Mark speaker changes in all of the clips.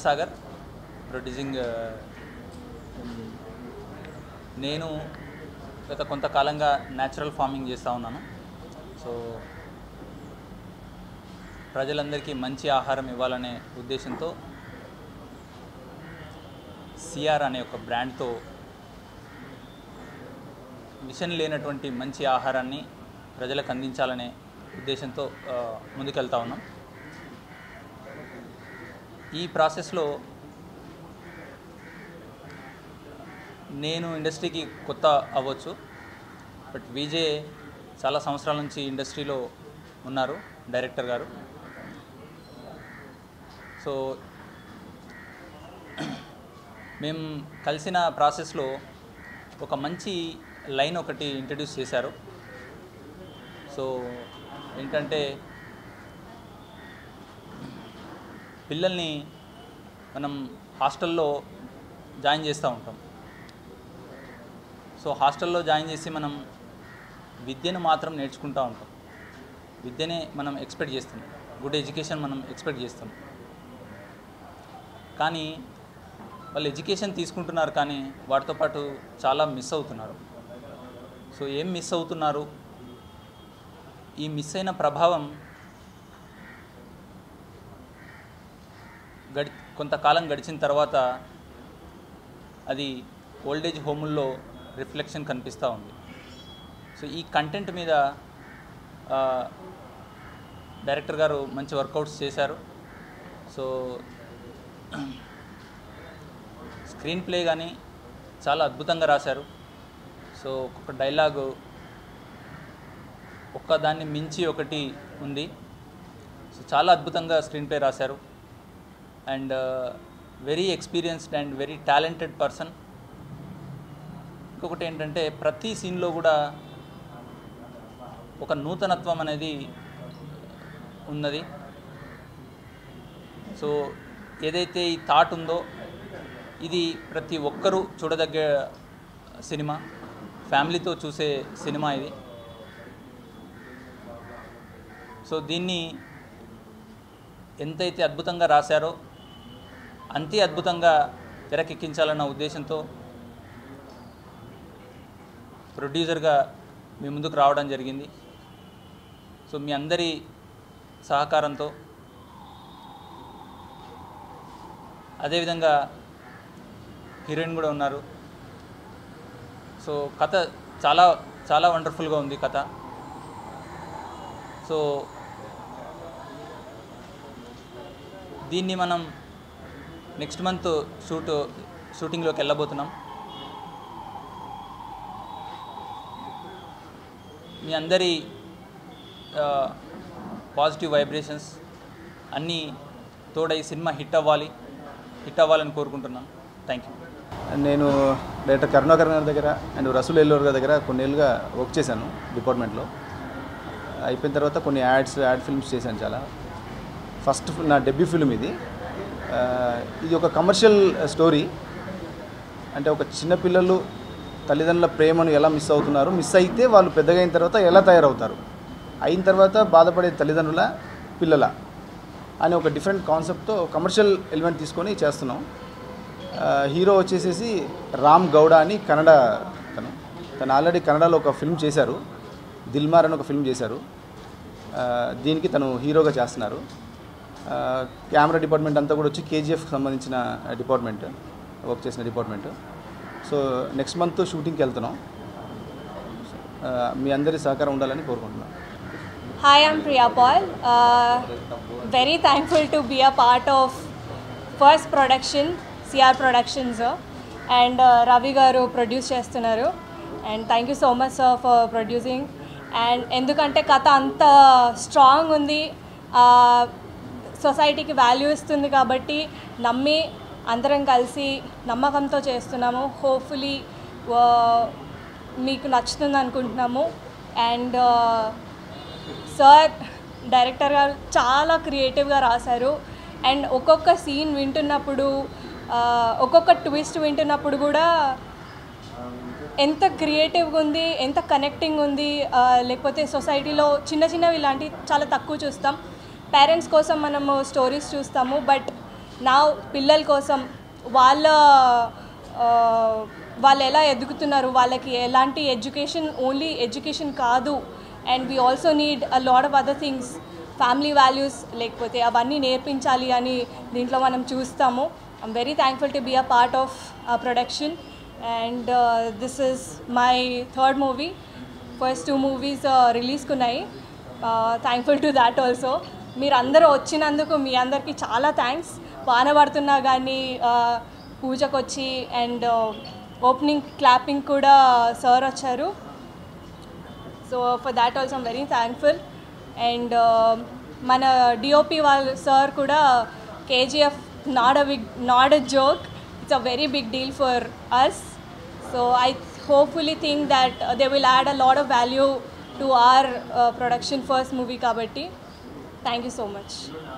Speaker 1: Sagar producing నేను గత కొంతకాలంగా న్యాచురల్ ఫార్మింగ్ చేస్తూ ఉన్నాను సో ప్రజలందరికీ మంచి ఆహారం ఇవ్వాలనే ఉద్దేశంతో సిఆర్ అనే ఒక బ్రాండ్తో విషన్ లేనటువంటి మంచి ఆహారాన్ని ప్రజలకు అందించాలనే ఉద్దేశంతో ఆ, ముందుకెళ్తా ఉన్నాం ఈ ప్రాసెస్లో నేను ఇండస్ట్రీకి కొత్త అవ్వచ్చు బట్ విజే చాలా సంవత్సరాల నుంచి ఇండస్ట్రీలో ఉన్నారు డైరెక్టర్ గారు సో మేము కలిసిన ప్రాసెస్లో ఒక మంచి లైన్ ఒకటి ఇంట్రడ్యూస్ చేశారు సో ఏంటంటే పిల్లల్ని మనం హాస్టల్లో జాయిన్ చేస్తూ ఉంటాం సో హాస్టల్లో జాయిన్ చేసి మనం విద్యను మాత్రం నేర్చుకుంటూ ఉంటాం విద్యనే మనం ఎక్స్పెక్ట్ చేస్తాం గుడ్ ఎడ్యుకేషన్ మనం ఎక్స్పెక్ట్ చేస్తాం కానీ వాళ్ళు ఎడ్యుకేషన్ తీసుకుంటున్నారు కానీ వాటితో పాటు చాలా మిస్ అవుతున్నారు సో ఏం మిస్ అవుతున్నారు ఈ మిస్ అయిన ప్రభావం గడి కొంతకాలం గడిచిన తర్వాత అది ఓల్డేజ్ హోముల్లో రిఫ్లెక్షన్ కనిపిస్తూ ఉంది సో ఈ కంటెంట్ మీద ఆ, డైరెక్టర్ గారు మంచి వర్కౌట్స్ చేశారు సో స్క్రీన్ ప్లే కానీ చాలా అద్భుతంగా రాశారు సో ఒక్కొక్క డైలాగు ఒక్కదాన్ని మించి ఒకటి ఉంది సో చాలా అద్భుతంగా స్క్రీన్ ప్లే రాశారు and very experienced and very talented person ఇంకొకటి ఏంటంటే ప్రతి సీన్లో కూడా ఒక నూతనత్వం అనేది ఉన్నది సో ఏదైతే ఈ థాట్ ఉందో ఇది ప్రతి ఒక్కరూ చూడదగ్గ సినిమా ఫ్యామిలీతో చూసే సినిమా ఇది సో దీన్ని ఎంతైతే అద్భుతంగా రాశారో అంతే అద్భుతంగా తెరకెక్కించాలన్న ఉద్దేశంతో ప్రొడ్యూసర్గా మీ ముందుకు రావడం జరిగింది సో మీ అందరి సహకారంతో అదేవిధంగా హీరోయిన్ కూడా ఉన్నారు సో కథ చాలా చాలా వండర్ఫుల్గా ఉంది కథ సో దీన్ని మనం నెక్స్ట్ మంత్ షూట్ షూటింగ్లోకి వెళ్ళబోతున్నాం మీ అందరి పాజిటివ్ వైబ్రేషన్స్ అన్నీ తోడై సినిమా హిట్ అవ్వాలి హిట్ అవ్వాలని కోరుకుంటున్నాను థ్యాంక్ యూ
Speaker 2: నేను డైరెక్టర్ కరుణాకర్ గారి దగ్గర అండ్ రసూల్ ఎల్లూరు గారి దగ్గర కొన్నేళ్ళుగా వర్క్ చేశాను డిపార్ట్మెంట్లో అయిపోయిన తర్వాత కొన్ని యాడ్స్ యాడ్ ఫిల్మ్స్ చేశాను చాలా ఫస్ట్ ఫిల్- నా డెబ్యూ ఫిల్మ్ ఇది ఆ, ఇది ఒక కమర్షియల్ స్టోరీ అంటే ఒక చిన్న పిల్లలు తల్లిదండ్రుల ప్రేమను ఎలా మిస్ అవుతున్నారు మిస్ అయితే వాళ్ళు పెద్దగా అయిన తర్వాత ఎలా తయారవుతారు అయిన తర్వాత బాధపడే తల్లిదండ్రుల పిల్లల అని ఒక డిఫరెంట్ కాన్సెప్ట్తో కమర్షియల్ ఎలిమెంట్ తీసుకొని చేస్తున్నాం ఆ, హీరో వచ్చేసేసి రామ్ గౌడ అని కన్నడ తను తను ఆల్రెడీ కన్నడలో ఒక ఫిల్మ్ చేశారు దిల్మార్ అని ఒక ఫిల్మ్ చేశారు ఆ, దీనికి తను హీరోగా చేస్తున్నారు ఆ, కెమెరా డిపార్ట్మెంట్ అంతా కూడా వచ్చి కేజీఎఫ్ సంబంధించిన డిపార్ట్మెంట్ వర్క్ చేసిన డిపార్ట్మెంట్ సో నెక్స్ట్ మంత్ షూటింగ్కి వెళ్తున్నాం ఆ, మీ అందరి సహకారం ఉండాలని కోరుకుంటున్నాను
Speaker 3: Hi, I'm Priya Paul. Uh, very thankful to be a part of first production, CR Productions, sir. and uh, Ravi garu produce చేస్తున్నారు and thank you so much sir for producing and ఎందుకంటే కథ అంత strong ఉంది సొసైటీకి value ఇస్తుంది కాబట్టి నమ్మి అందరం కలిసి నమ్మకంతో చేస్తున్నాము హోప్ఫుల్లీ మీకు నచ్చుతుంది అనుకుంటున్నాము అండ్ సార్ డైరెక్టర్ గారు చాలా క్రియేటివ్గా రాశారు అండ్ ఒక్కొక్క సీన్ వింటున్నప్పుడు ఆ, ఒక్కొక్క ట్విస్ట్ వింటున్నప్పుడు కూడా ఎంత క్రియేటివ్గా ఉంది ఎంత కనెక్టింగ్ ఉంది ఆ, లేకపోతే సొసైటీలో చిన్న చిన్నవి ఇలాంటివి చాలా తక్కువ చూస్తాం పేరెంట్స్ కోసం మనము స్టోరీస్ చూస్తాము బట్ నా పిల్లల కోసం వాళ్ళ ఆ, వాళ్ళు ఎలా ఎదుగుతున్నారు వాళ్ళకి ఎలాంటి ఎడ్యుకేషన్ ఓన్లీ ఎడ్యుకేషన్ కాదు and we also need a lot of other things family values లేకపోతే అవన్నీ నేర్పించాలి అని దీంట్లో మనం చూస్తాము I'm very thankful to be a part of production and this is my third movie first two movies రిలీజ్కి ఉన్నాయి థ్యాంక్ఫుల్ టు దాట్ ఆల్సో మీరు అందరూ వచ్చినందుకు మీ అందరికీ చాలా థ్యాంక్స్ వాన పడుతున్నా కానీ పూజకు వచ్చి అండ్ ఓపెనింగ్ క్లాపింగ్ కూడా సార్ వచ్చారు so for that also I'm very thankful and మన డిఓపి వాళ్ళ సార్ కూడా KGF not a big not a joke it's a very big deal for us so I hopefully think that they will add a lot of value to our production first movie కాబట్టి thank you so much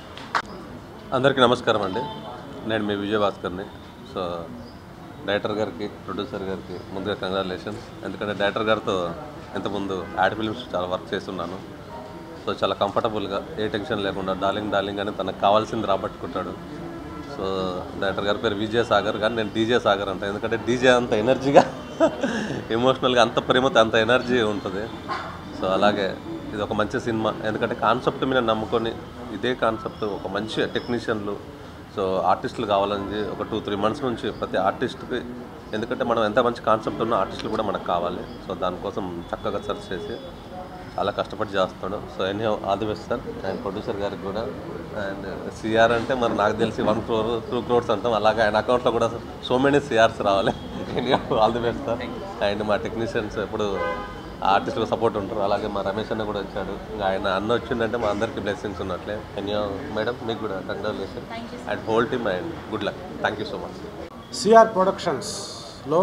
Speaker 4: అందరికీ నమస్కారం అండి నేను మీ విజయ భాస్కర్ని so director గారికి producer గారికి ముందుగా కంగ్రాచులేషన్స్ ఎందుకంటే డైరెక్టర్ గారితో ఇంతకుముందు యాడ్ ఫిల్మ్స్ చాలా వర్క్ చేస్తున్నాను సో చాలా కంఫర్టబుల్గా ఏ టెన్షన్ లేకుండా డార్లింగ్ డార్లింగ్ అని తనకు కావాల్సింది రాబట్టుకుంటాడు సో డైరెక్టర్ గారి పేరు విజయ సాగర్ కానీ నేను డీజే సాగర్ అంట ఎందుకంటే డీజే అంత ఎనర్జీగా ఎమోషనల్గా అంత ప్రేమతో అంత ఎనర్జీ ఉంటుంది సో అలాగే ఇది ఒక మంచి సినిమా ఎందుకంటే కాన్సెప్ట్ మీద నమ్ముకొని ఇదే కాన్సెప్ట్ ఒక మంచి టెక్నీషియన్లు సో ఆర్టిస్టులు కావాలని ఒక టూ త్రీ మంత్స్ నుంచి ప్రతి ఆర్టిస్ట్కి ఎందుకంటే మనం ఎంత మంచి కాన్సెప్ట్ ఉన్న ఆర్టిస్టులు కూడా మనకు కావాలి సో దానికోసం చక్కగా సెర్చ్ చేసి చాలా కష్టపడి చేస్తున్నాడు so any all the best sir and producer గారికి కూడా అండ్ సిఆర్ అంటే మరి నాకు తెలిసి వన్ క్రోర్ టూ క్రోర్స్ అంటాం అలాగే ఆయన అకౌంట్లో కూడా సో మెనీ సిఆర్స్ రావాలి any all the best sir and మా టెక్నీషియన్స్ ఎప్పుడు ఆర్టిస్ట్గా సపోర్ట్ ఉంటారు అలాగే మా రమేష్ అన్న కూడా వచ్చాడు ఇంకా ఆయన అన్న వచ్చిందంటే మా అందరికీ బ్లెస్సింగ్స్ ఉన్నట్లే ఎనీ మేడం మీకు కూడా congratulation and whole team and good luck thank you so much
Speaker 5: CR ప్రొడక్షన్స్లో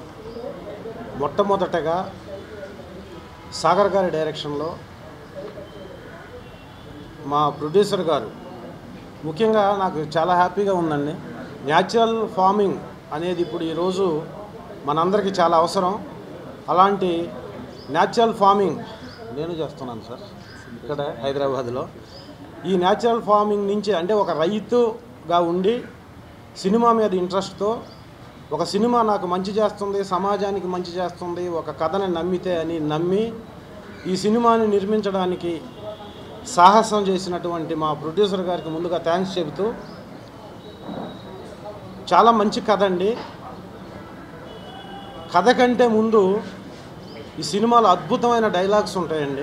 Speaker 5: మొట్టమొదటగా సాగర్ గారి డైరెక్షన్లో మా ప్రొడ్యూసర్ గారు ముఖ్యంగా నాకు చాలా హ్యాపీగా ఉందండి న్యాచురల్ ఫార్మింగ్ అనేది ఇప్పుడు ఈరోజు మనందరికీ చాలా అవసరం అలాంటి న్యాచురల్ ఫార్మింగ్ నేను చేస్తున్నాను సార్ ఇక్కడ హైదరాబాద్లో ఈ న్యాచురల్ ఫార్మింగ్ నుంచి అంటే ఒక రైతుగా ఉండి సినిమా మీద ఇంట్రెస్ట్తో ఒక సినిమా నాకు మంచి చేస్తుంది సమాజానికి మంచి చేస్తుంది ఒక కథని నమ్మితే అని నమ్మి ఈ సినిమాని నిర్మించడానికి సాహసం చేసినటువంటి మా ప్రొడ్యూసర్ గారికి ముందుగా థ్యాంక్స్ చెబుతూ చాలా మంచి కథ అండి కథ కంటే ముందు ఈ సినిమాలో అద్భుతమైన డైలాగ్స్ ఉంటాయండి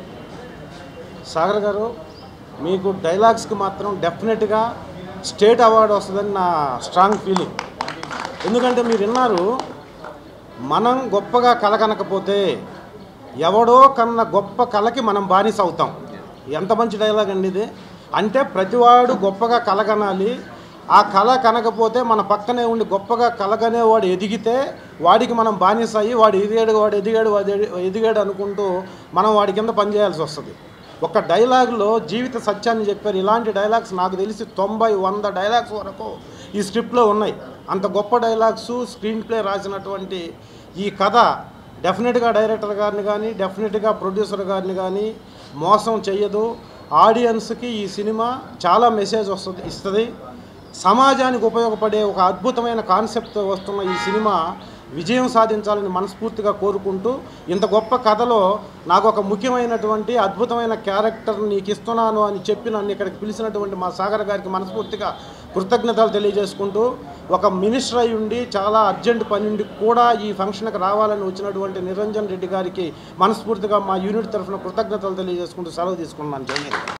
Speaker 5: సాగర్ గారు మీకు డైలాగ్స్కి మాత్రం డెఫినెట్గా స్టేట్ అవార్డు వస్తుందని నా స్ట్రాంగ్ ఫీలింగ్ ఎందుకంటే మీరు విన్నారు మనం గొప్పగా కల కనకపోతే ఎవడో కన్న గొప్ప కళకి మనం బానిస అవుతాం ఎంత మంచి డైలాగ్ అండి ఇది అంటే ప్రతివాడు గొప్పగా కలగనాలి ఆ కళ కనకపోతే మన పక్కనే ఉండి గొప్పగా కలగనేవాడు ఎదిగితే వాడికి మనం బానిస అయ్యి వాడు ఎదిగాడు వాడు ఎదిగాడు వాడు ఎది- ఎదిగాడు అనుకుంటూ మనం వాడి కింద పనిచేయాల్సి వస్తుంది ఒక డైలాగ్లో జీవిత సత్యాన్ని చెప్పారు ఇలాంటి డైలాగ్స్ నాకు తెలిసి తొంభై వంద డైలాగ్స్ వరకు ఈ స్క్రిప్ట్లో ఉన్నాయి అంత గొప్ప డైలాగ్స్ స్క్రీన్ ప్లే రాసినటువంటి ఈ కథ డెఫినెట్గా డైరెక్టర్ గారిని కానీ డెఫినెట్గా ప్రొడ్యూసర్ గారిని కానీ మోసం చెయ్యదు ఆడియన్స్కి ఈ సినిమా చాలా మెసేజ్ వస్తుంది ఇస్తుంది సమాజానికి ఉపయోగపడే ఒక అద్భుతమైన కాన్సెప్ట్ వస్తున్న ఈ సినిమా విజయం సాధించాలని మనస్ఫూర్తిగా కోరుకుంటూ ఇంత గొప్ప కథలో నాకు ఒక ముఖ్యమైనటువంటి అద్భుతమైన క్యారెక్టర్ నీకు ఇస్తున్నాను అని చెప్పి నన్ను ఇక్కడికి పిలిచినటువంటి మా సాగర్ గారికి మనస్ఫూర్తిగా కృతజ్ఞతలు తెలియజేసుకుంటూ ఒక మినిస్టర్ అయి ఉండి చాలా అర్జెంట్ పని ఉండి కూడా ఈ ఫంక్షన్కి రావాలని వచ్చినటువంటి నిరంజన్ రెడ్డి గారికి మనస్ఫూర్తిగా మా యూనిట్ తరఫున కృతజ్ఞతలు తెలియజేసుకుంటూ సెలవు తీసుకున్నాను జై హింద్